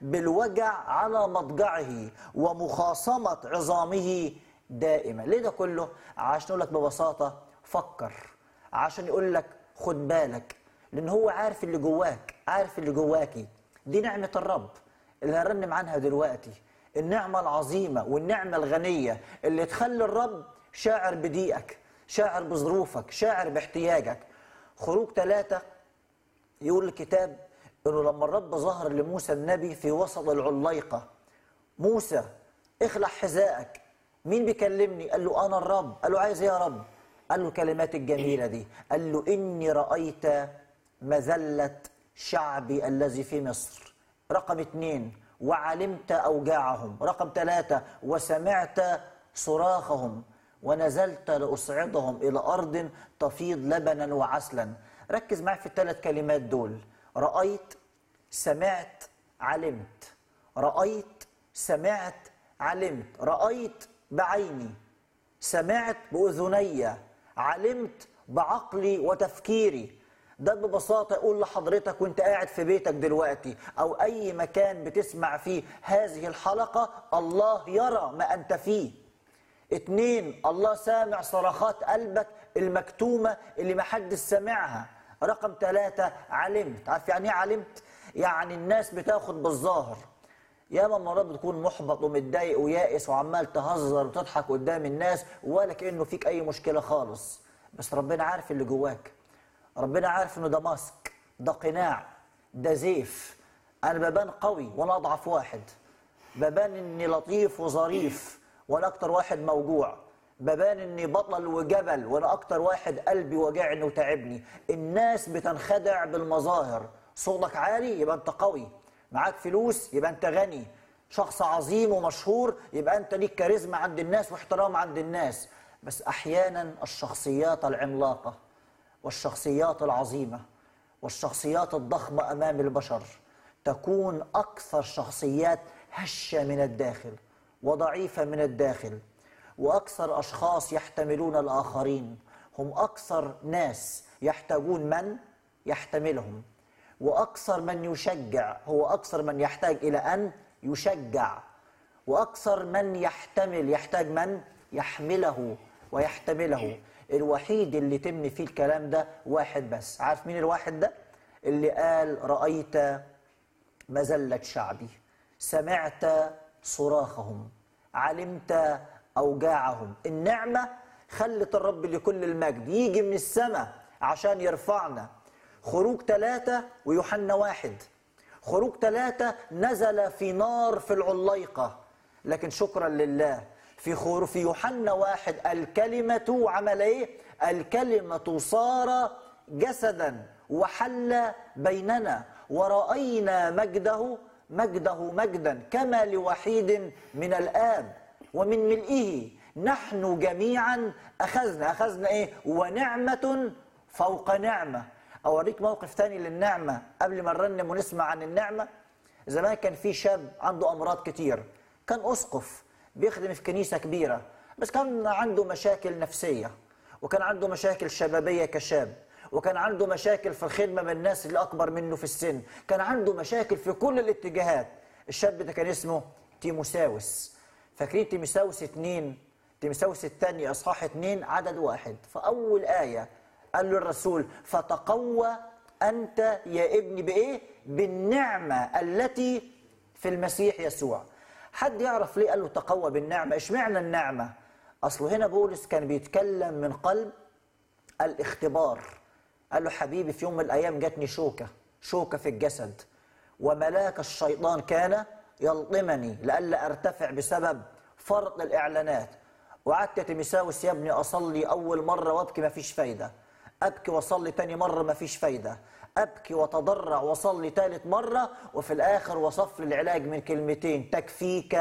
بالوجع على مضجعه ومخاصمة عظامه دائما ليه ده كله عشان يقول لك ببساطة فكر عشان يقول لك خد بالك لأن هو عارف اللي جواك عارف اللي جواكي دي نعمة الرب اللي هنرنم عنها دلوقتي النعمة العظيمة والنعمة الغنية اللي تخلي الرب شاعر بضيقك شاعر بظروفك شاعر باحتياجك خروج ثلاثة يقول الكتاب انه لما الرب ظهر لموسى النبي في وسط العليقة موسى اخلع حذائك مين بيكلمني قال له انا الرب قال له عايز ايه يا رب قال له الكلمات الجميلة دي قال له اني رأيت مذلة شعبي الذي في مصر رقم اثنين وعلمت أوجاعهم رقم ثلاثة وسمعت صراخهم ونزلت لأصعدهم إلى أرض تفيض لبنا وعسلا ركز معي في الثلاث كلمات دول رأيت سمعت علمت رأيت سمعت علمت رأيت بعيني سمعت بأذني علمت بعقلي وتفكيري ده ببساطة أقول لحضرتك وانت قاعد في بيتك دلوقتي أو أي مكان بتسمع فيه هذه الحلقة الله يرى ما أنت فيه اتنين الله سامع صرخات قلبك المكتومة اللي محدش سامعها رقم ثلاثة علمت عارف يعني ايه علمت؟ يعني الناس بتاخد بالظاهر ياما مرات بتكون محبط ومتضايق ويائس وعمال تهزر وتضحك قدام الناس ولا كأنه فيك أي مشكلة خالص بس ربنا عارف اللي جواك ربنا عارف انه ده ماسك ده قناع ده زيف انا ببان قوي وانا اضعف واحد ببان اني لطيف وظريف وانا اكتر واحد موجوع ببان اني بطل وجبل وانا اكتر واحد قلبي وجعني وتعبني الناس بتنخدع بالمظاهر صوتك عالي يبقى انت قوي معاك فلوس يبقى انت غني شخص عظيم ومشهور يبقى انت ليك كاريزما عند الناس واحترام عند الناس بس احيانا الشخصيات العملاقه والشخصيات العظيمه والشخصيات الضخمه امام البشر تكون اكثر شخصيات هشه من الداخل وضعيفه من الداخل واكثر اشخاص يحتملون الاخرين هم اكثر ناس يحتاجون من يحتملهم واكثر من يشجع هو اكثر من يحتاج الى ان يشجع واكثر من يحتمل يحتاج من يحمله ويحتمله الوحيد اللي تم فيه الكلام ده واحد بس عارف مين الواحد ده اللي قال رأيت مزلة شعبي سمعت صراخهم علمت أوجاعهم النعمة خلت الرب لكل المجد يجي من السماء عشان يرفعنا خروج ثلاثة ويوحنا واحد خروج ثلاثة نزل في نار في العليقة لكن شكرا لله في خور في يوحنا واحد الكلمة عمل ايه؟ الكلمة صار جسدا وحل بيننا ورأينا مجده مجده مجدا كما لوحيد من الآب ومن ملئه نحن جميعا أخذنا أخذنا إيه؟ ونعمة فوق نعمة أوريك موقف تاني للنعمة قبل ما نرنم ونسمع عن النعمة زمان كان في شاب عنده أمراض كتير كان أسقف بيخدم في كنيسة كبيرة بس كان عنده مشاكل نفسية وكان عنده مشاكل شبابية كشاب وكان عنده مشاكل في الخدمة من الناس اللي أكبر منه في السن كان عنده مشاكل في كل الاتجاهات الشاب ده كان اسمه تيموساوس فاكرين تيموساوس اتنين تيموساوس الثاني أصحاح اتنين عدد واحد فأول آية قال له الرسول فتقوى أنت يا ابني بإيه؟ بالنعمة التي في المسيح يسوع حد يعرف ليه قال له تقوى بالنعمة اشمعنى النعمة أصله هنا بولس كان بيتكلم من قلب الاختبار قال له حبيبي في يوم من الأيام جاتني شوكة شوكة في الجسد وملاك الشيطان كان يلطمني لئلا أرتفع بسبب فرط الإعلانات وقعدت يا تيمساوس يا ابني أصلي أول مرة وأبكي ما فيش فايدة أبكي وأصلي تاني مرة ما فيش فايدة أبكي وأتضرع وأصلي تالت مرة وفي الآخر وصف لي العلاج من كلمتين تكفيك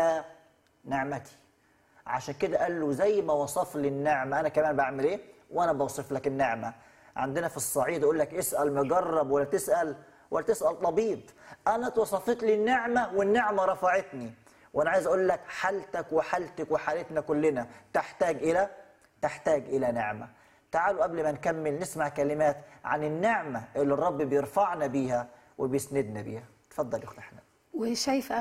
نعمتي عشان كده قال له زي ما وصف لي النعمة أنا كمان بعمل إيه وأنا بوصف لك النعمة عندنا في الصعيد يقول لك اسأل مجرب ولا تسأل ولا تسأل طبيب أنا اتوصفت لي النعمة والنعمة رفعتني وأنا عايز أقول لك حالتك وحالتك وحالتنا كلنا تحتاج إلى تحتاج إلى نعمة تعالوا قبل ما نكمل نسمع كلمات عن النعمة اللي الرب بيرفعنا بيها وبيسندنا بيها اتفضل يا أخت أحمد وشايفه